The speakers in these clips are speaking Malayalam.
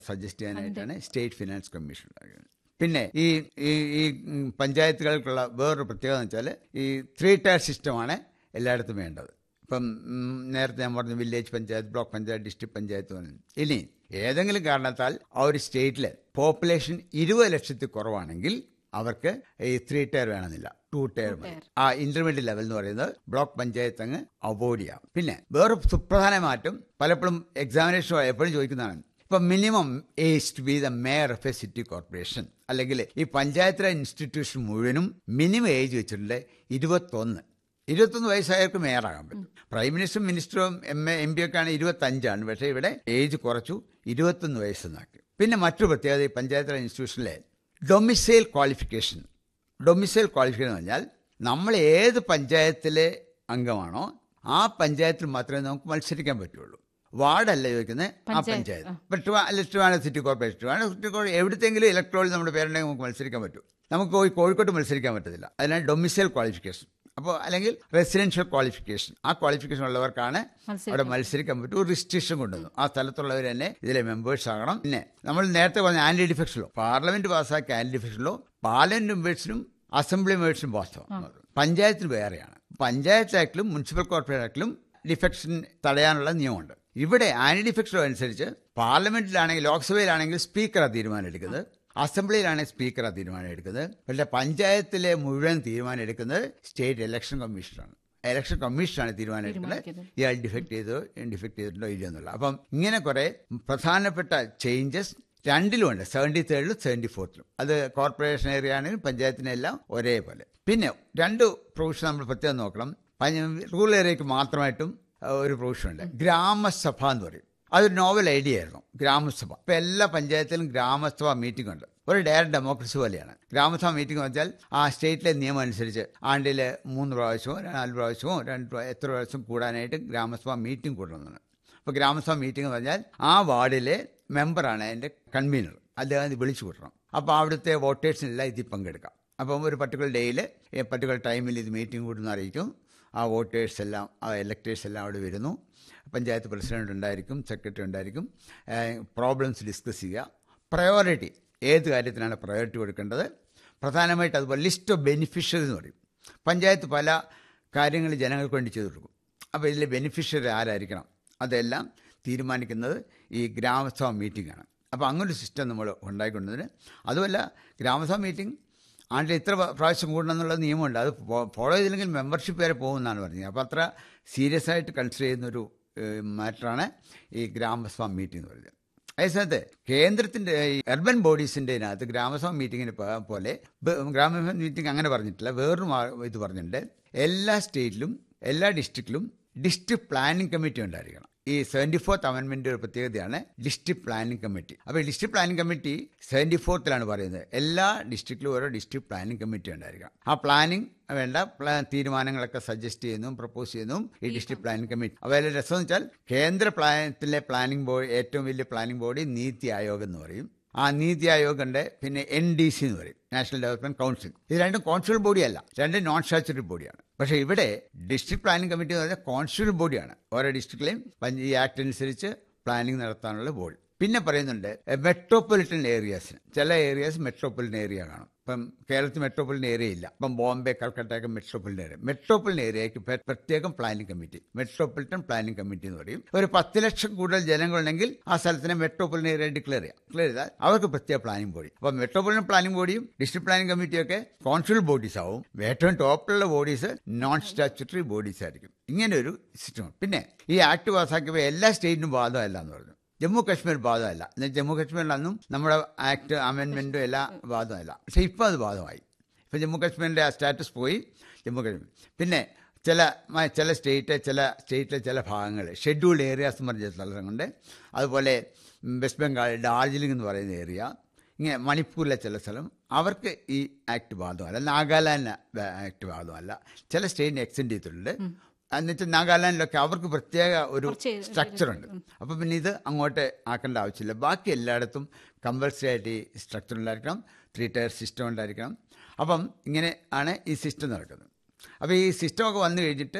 സജസ്റ്റ് ചെയ്യാനായിട്ടാണ് സ്റ്റേറ്റ് ഫിനാൻസ് കമ്മീഷൻ ഉണ്ടാക്കുന്നത് പിന്നെ ഈ ഈ ഈ ഉം, പഞ്ചായത്തുകൾക്കുള്ള വേറൊരു പ്രത്യേകത എന്ന് വെച്ചാൽ ഈ ത്രീ ടയർ സിസ്റ്റമാണ് എല്ലായിടത്തും വേണ്ടത് ഇപ്പം ഉം, നേരത്തെ ഞാൻ പറഞ്ഞു village panchayat block panchayat district panchayat പറഞ്ഞു ഇനി ഏതെങ്കിലും കാരണത്താൽ ആ ഒരു സ്റ്റേറ്റിൽ പോപ്പുലേഷൻ ഇരുപത് ലക്ഷത്തിൽ കുറവാണെങ്കിൽ അവർക്ക് ഈ ത്രീ ടയർ വേണമെന്നില്ല ടു ടയർ മതി ആ ഇന്റർമീഡിയറ്റ് ലെവൽ എന്ന് പറയുന്നത് ബ്ലോക്ക് പഞ്ചായത്ത് അങ്ങ് അവോയ്ഡ് ചെയ്യാം പിന്നെ വേറെ സുപ്രധാന മാറ്റം പലപ്പോഴും എക്സാമിനേഷൻ എപ്പോഴും ചോദിക്കുന്നതാണ് ഇപ്പൊ minimum age to be the mayor of a city corporation അല്ലെങ്കിൽ ഈ പഞ്ചായത്ത് രാജ് ഇൻസ്റ്റിറ്റ്യൂഷൻ മുഴുവനും മിനിമം ഏജ് വെച്ചിട്ടുണ്ട് ഇരുപത്തൊന്ന് ഇരുപത്തൊന്ന് വയസ്സായവർക്ക് മേയറാകാൻ പറ്റും പ്രൈം മിനിസ്റ്ററും മിനിസ്റ്ററും എം എ എം പി ഒക്കെ ആണ് ഇരുപത്തഞ്ചാണ് പക്ഷേ ഇവിടെ ഏജ് കുറച്ചു ഇരുപത്തൊന്ന് വയസ്സെന്നാക്കി പിന്നെ മറ്റൊരു പ്രത്യേകത ഈ പഞ്ചായത്ത് രാജ് ഇൻസ്റ്റിറ്റ്യൂഷനിലെ ഡൊമിസൈൽ ക്വാളിഫിക്കേഷൻ ഡൊമിസൈൽ ക്വാളിഫിക്കേഷൻ എന്ന് പറഞ്ഞാൽ നമ്മൾ ഏത് പഞ്ചായത്തിലെ അംഗമാണോ ആ പഞ്ചായത്തിൽ മാത്രമേ നമുക്ക് മത്സരിക്കാൻ പറ്റുള്ളൂ വാർഡല്ല ചോദിക്കുന്നത് ആ പഞ്ചായത്ത് ഇപ്പൊ ട്രിവാ- അല്ല Trivandrum city corporation Trivandrum city corporation എവിടത്തെങ്കിലും ഇലക്ട്രോളിൽ നമ്മുടെ പേരുണ്ടെങ്കിൽ നമുക്ക് മത്സരിക്കാൻ പറ്റും നമുക്ക് പോയി കോഴിക്കോട്ട് മത്സരിക്കാൻ പറ്റത്തില്ല അതിനാണ് ഡൊമിസൈൽ ക്വാളിഫിക്കേഷൻ അപ്പോൾ അല്ലെങ്കിൽ റെസിഡൻഷ്യൽ ക്വാളിഫിക്കേഷൻ ആ ക്വാളിഫിക്കേഷൻ ഉള്ളവർക്കാണ് അവിടെ മത്സരിക്കാൻ പറ്റും ഒരു റിസ്ട്രിക്ഷൻ കൊണ്ടുവന്നു ആ സ്ഥലത്തുള്ളവർ തന്നെ ഇതിലെ മെമ്പേഴ്സ് ആകണം പിന്നെ നമ്മൾ നേരത്തെ പറഞ്ഞ ആന്റി ഡിഫെക്ഷനിലോ പാർലമെന്റ് പാസ്സാക്കിയ ആന്റി ഡിഫെക്ഷനിലോ പാർലമെന്റ് മെമ്പേഴ്സിനും അസംബ്ലി മെമ്പേഴ്സിനും വാസ്തവം പഞ്ചായത്തിന് വേറെയാണ് പഞ്ചായത്ത് ആക്ടിലും മുനിസിപ്പൽ കോർപ്പറേഷൻ ആക്ടിലും ഡിഫെക്ഷൻ തടയാനുള്ള നിയമമുണ്ട് ഇവിടെ ആന്റി ഡിഫെക്ഷൻ അനുസരിച്ച് പാർലമെന്റിലാണെങ്കിൽ ലോക്സഭയിലാണെങ്കിൽ സ്പീക്കറാണ് തീരുമാനം എടുക്കുന്നത് അസംബ്ലിയിലാണ് സ്പീക്കർ തീരുമാനം എടുക്കുന്നത് പക്ഷേ പഞ്ചായത്തിലെ മുഴുവൻ തീരുമാനം എടുക്കുന്നത് സ്റ്റേറ്റ് ഇലക്ഷൻ കമ്മീഷനാണ് ഇലക്ഷൻ കമ്മീഷനാണ് തീരുമാനം എടുക്കുന്നത് ഇയാൾ ഡിഫക്ട് ചെയ്തോ ഡിഫക്ട് ചെയ്തിട്ടുണ്ടോ ഇല്ലയോ എന്നുള്ള അപ്പം ഇങ്ങനെ കുറെ പ്രധാനപ്പെട്ട ചേഞ്ചസ് രണ്ടിലുമുണ്ട് സെവൻറ്റി തേർഡിലും സെവൻറ്റി ഫോർത്തിലും അത് കോർപ്പറേഷൻ ഏരിയ ആണെങ്കിലും പഞ്ചായത്തിനെല്ലാം ഒരേപോലെ പിന്നെ രണ്ട് പ്രൊവിഷൻ നമ്മൾ പ്രത്യേകം നോക്കണം റൂറൽ ഏരിയയ്ക്ക് മാത്രമായിട്ടും അഹ്, ഒരു പ്രൊവിഷൻ ഉണ്ട് ഗ്രാമസഭ എന്ന് പറയും അതൊരു നോവൽ ഐഡിയ ആയിരുന്നു ഗ്രാമസഭ ഇപ്പൊ എല്ലാ പഞ്ചായത്തിലും ഗ്രാമസഭ മീറ്റിംഗ് ഉണ്ട് ഒരു ഡയറക്റ്റ് ഡെമോക്രസി പോലെയാണ് ഗ്രാമസഭ മീറ്റിംഗ് എന്ന് വെച്ചാൽ ആ സ്റ്റേറ്റിലെ നിയമം അനുസരിച്ച് ആണ്ടിൽ മൂന്ന് പ്രാവശ്യമോ നാല് പ്രാവശ്യമോ രണ്ട് പ്രാ- എത്ര പ്രാവശ്യം കൂടാനായിട്ട് ഗ്രാമസഭ മീറ്റിംഗ് കൂടണമെന്നാണ് അപ്പോൾ ഗ്രാമസഭ മീറ്റിംഗ് എന്ന് പറഞ്ഞാൽ ആ വാർഡിലെ മെമ്പറാണ് അതിൻ്റെ കൺവീനർ അദ്ദേഹം ഇത് വിളിച്ചു കൂട്ടണം അപ്പോൾ അവിടുത്തെ വോട്ടേഴ്സിനെല്ലാം ഇതിൽ പങ്കെടുക്കാം അപ്പം ഒരു പർട്ടിക്കുലർ ഡേയിൽ പർട്ടിക്കുലർ ടൈമിൽ ഇത് മീറ്റിംഗ് കൂടുന്ന അറിയിക്കും ആ വോട്ടേഴ്സ് എല്ലാം ആ ഇലക്ടേഴ്സ് എല്ലാം അവിടെ വരുന്നു പഞ്ചായത്ത് പ്രസിഡന്റ് ഉണ്ടായിരിക്കും സെക്രട്ടറി ഉണ്ടായിരിക്കും പ്രോബ്ലംസ് ഡിസ്കസ് ചെയ്യുക പ്രയോറിറ്റി ഏത് കാര്യത്തിനാണ് പ്രയോറിറ്റി കൊടുക്കേണ്ടത് പ്രധാനമായിട്ട് അതുപോലെ ലിസ്റ്റ് ഓഫ് ബെനിഫിഷ്യറി എന്ന് പറയും പഞ്ചായത്ത് പല കാര്യങ്ങൾ ജനങ്ങൾക്ക് വേണ്ടി ചെയ്തു കൊടുക്കും അപ്പോൾ ഇതിലെ ബെനിഫിഷ്യറി ആരായിരിക്കണം അതെല്ലാം തീരുമാനിക്കുന്നത് ഈ ഗ്രാമസഭ മീറ്റിംഗ് ആണ് അപ്പോൾ അങ്ങനൊരു സിസ്റ്റം നമ്മൾ ഉണ്ടായിക്കൊണ്ടതിന് അതുമല്ല ഗ്രാമസഭ മീറ്റിംഗ് ആണ്ടിൽ ഇത്ര പ്ര- പ്രാവശ്യം കൂടണം എന്നുള്ള നിയമമുണ്ട് അത് ഫോളോ ചെയ്തില്ലെങ്കിൽ മെമ്പർഷിപ്പ് വരെ പോകുമെന്നാണ് പറഞ്ഞത് അപ്പോൾ അത്ര സീരിയസ് ആയിട്ട് കൺസിഡർ ചെയ്യുന്നൊരു മാറ്ററാണ് ഈ ഗ്രാമസഭ മീറ്റിംഗ് എന്ന് പറയുന്നത് അതേസമയത്ത് കേന്ദ്രത്തിന്റെ ഈ അർബൻ ബോഡീസിന്റെ അതിനകത്ത് ഗ്രാമസഭ മീറ്റിങ്ങിന് പ- പോലെ ബ- ഗ്രാമസഭ മീറ്റിംഗ് അങ്ങനെ പറഞ്ഞിട്ടില്ല വേറൊരു മാ- ഇത് പറഞ്ഞിട്ടുണ്ട് എല്ലാ സ്റ്റേറ്റിലും എല്ലാ ഡിസ്ട്രിക്റ്റിലും ഡിസ്ട്രിക്ട് പ്ലാനിംഗ് കമ്മിറ്റി ഉണ്ടായിരിക്കണം ഈ സെവൻറ്റി ഫോർത്ത് അമെൻമെന്റ് ഒരു പ്രത്യേകതയാണ് ഡിസ്ട്രിക്ട് പ്ലാനിംഗ് കമ്മിറ്റി അപ്പോൾ ഡിസ്ട്രിക്ട് പ്ലാനിംഗ് കമ്മിറ്റി സെവൻറ്റി ഫോർത്തിലാണ് പറയുന്നത് എല്ലാ ഡിസ്ട്രിക്റ്റിലും ഓരോ ഡിസ്ട്രിക്ട് പ്ലാനിംഗ് കമ്മിറ്റി ഉണ്ടായിരിക്കണം ആ പ്ലാനിംഗ് വേണ്ട പ്ലാ തീരുമാനങ്ങളൊക്കെ സജസ്റ്റ് ചെയ്യുന്നതും പ്രപ്പോസ് ചെയ്യുന്നതും ഈ ഡിസ്ട്രിക്ട് പ്ലാനിംഗ് കമ്മിറ്റി അപ്പോൾ അതിലെ രസം എന്ന് വെച്ചാൽ കേന്ദ്ര പ്ലാനത്തിലെ പ്ലാനിംഗ് ബോഡി ഏറ്റവും വലിയ പ്ലാനിംഗ് ബോഡി നീതി ആയോഗ് എന്ന് പറയും ആ നീതി ആയോഗ് ഉണ്ട് പിന്നെ എൻ ഡി സി എന്ന് പറയും നാഷണൽ ഡെവലപ്മെന്റ് കൗൺസിൽ ഇത് രണ്ടും കോൺസ്റ്റിറ്റ്യൂൾ ബോഡിയല്ല രണ്ടും നോൺ സ്റ്റാച്യൂട്ടറി ബോഡിയാണ് പക്ഷേ ഇവിടെ ഡിസ്ട്രിക്ട് പ്ലാനിംഗ് കമ്മിറ്റി എന്ന് പറഞ്ഞാൽ കോൺസ്റ്റിറ്റ്യൂൾ ബോഡിയാണ് ഓരോ ഡിസ്ട്രിക്റ്റിലെയും പഞ്ച- ഈ ആക്ട് അനുസരിച്ച് പ്ലാനിംഗ് നടത്താനുള്ള ബോഡി പിന്നെ പറയുന്നുണ്ട് മെട്രോപൊളിറ്റൻ ഏരിയാസിന് ചില ഏരിയാസ് മെട്രോപൊളിറ്റൻ ഏരിയ കാണും ഇപ്പം കേരളത്തിൽ മെട്രോപൊളിറ്റൻ ഏരിയ ഇല്ല ഇപ്പം ബോംബെ കൽക്കട്ടയൊക്കെ മെട്രോപൊളിറ്റൻ ഏരിയ മെട്രോപൊളിറ്റൻ ഏരിയയ്ക്ക് പ്ര- പ്രത്യേകം planning committee metropolitan planning committee എന്ന് പറയും ഒരു പത്ത് ലക്ഷം കൂടുതൽ ജനങ്ങളുണ്ടെങ്കിൽ ആ സ്ഥലത്തിനെ മെട്രോപൊളിറ്റൻ ഏരിയ ഡിക്ലെയർ ചെയ്യാം ഡിക്ലെയർ ചെയ്താൽ അവർക്ക് പ്രത്യേക പ്ലാനിംഗ് ബോഡി അപ്പം മെട്രോപൊളിറ്റൻ പ്ലാനിംഗ് ബോഡിയും ഡിസ്ട്രിക്ട് പ്ലാനിംഗ് കമ്മിറ്റിയൊക്കെ കോൺസ്റ്റിറ്റ്യൂൾ ബോഡീസ് ആവും ഏറ്റവും ടോപ്പിലുള്ള ബോഡീസ് നോൺ സ്റ്റാച്യൂട്ടറി ബോഡീസ് ആയിരിക്കും ഇങ്ങനെ ഒരു സിസ്റ്റം പിന്നെ ഈ ആക്ട് പാസ്സാക്കിയപ്പോൾ എല്ലാ സ്റ്റേറ്റിനും ബാധമല്ല എന്ന് പറഞ്ഞു ജമ്മു കാശ്മീർ ബാധമല്ല എന്നാൽ ജമ്മു കാശ്മീരിലൊന്നും നമ്മുടെ ആക്ട് അമെൻമെൻറ്റും എല്ലാം ബാധമല്ല പക്ഷേ ഇപ്പോൾ അത് ബാധമായി ഇപ്പോൾ ജമ്മു കാശ്മീരിൻ്റെ ആ സ്റ്റാറ്റസ് പോയി ജമ്മു കാശ്മീർ പിന്നെ ചില മ- ചില സ്റ്റേറ്റ് ചില സ്റ്റേറ്റിലെ ചില ഭാഗങ്ങൾ ഷെഡ്യൂൾഡ് ഏരിയാസ് എന്ന് പറഞ്ഞ സ്ഥലങ്ങളുണ്ട് അതുപോലെ ഉം, വെസ്റ്റ് ബംഗാൾ ഡാർജിലിംഗ് എന്ന് പറയുന്ന ഏരിയ ഇങ്ങനെ മണിപ്പൂരിലെ ചില സ്ഥലം അവർക്ക് ഈ ആക്ട് ബാധമല്ല നാഗാലാൻഡ് ആക്ട് ബാധമല്ല ചില സ്റ്റേറ്റിന് എക്സ്റ്റെൻഡ് ചെയ്തിട്ടുണ്ട് എന്നുവെച്ചാൽ നാഗാലാൻഡിലൊക്കെ അവർക്ക് പ്രത്യേക ഒരു കുറച്ച് സ്ട്രക്ചർ ഉണ്ട് അപ്പം പിന്നെ ഇത് അങ്ങോട്ട് ആക്കേണ്ട ആവശ്യമില്ല ബാക്കി എല്ലായിടത്തും കമ്പൽസറി ആയിട്ട് ഈ സ്ട്രക്ചർ ഉണ്ടായിരിക്കണം ത്രീ ടയർ സിസ്റ്റം ഉണ്ടായിരിക്കണം അപ്പം ഇങ്ങനെ ആണ് ഈ സിസ്റ്റം നടക്കുന്നത് അപ്പോൾ ഈ സിസ്റ്റമൊക്കെ വന്നു കഴിഞ്ഞിട്ട്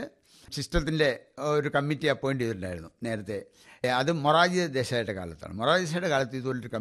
സിസ്റ്റത്തിൻ്റെ ഒരു കമ്മിറ്റി അപ്പോയിന്റ് ചെയ്തിട്ടുണ്ടായിരുന്നു നേരത്തെ ഏ, അത് മൊറാജി ദേശായിയുടെ കാലത്താണ് മൊറാജി ദേശായിയുടെ കാലത്ത് ഇതുപോലൊരു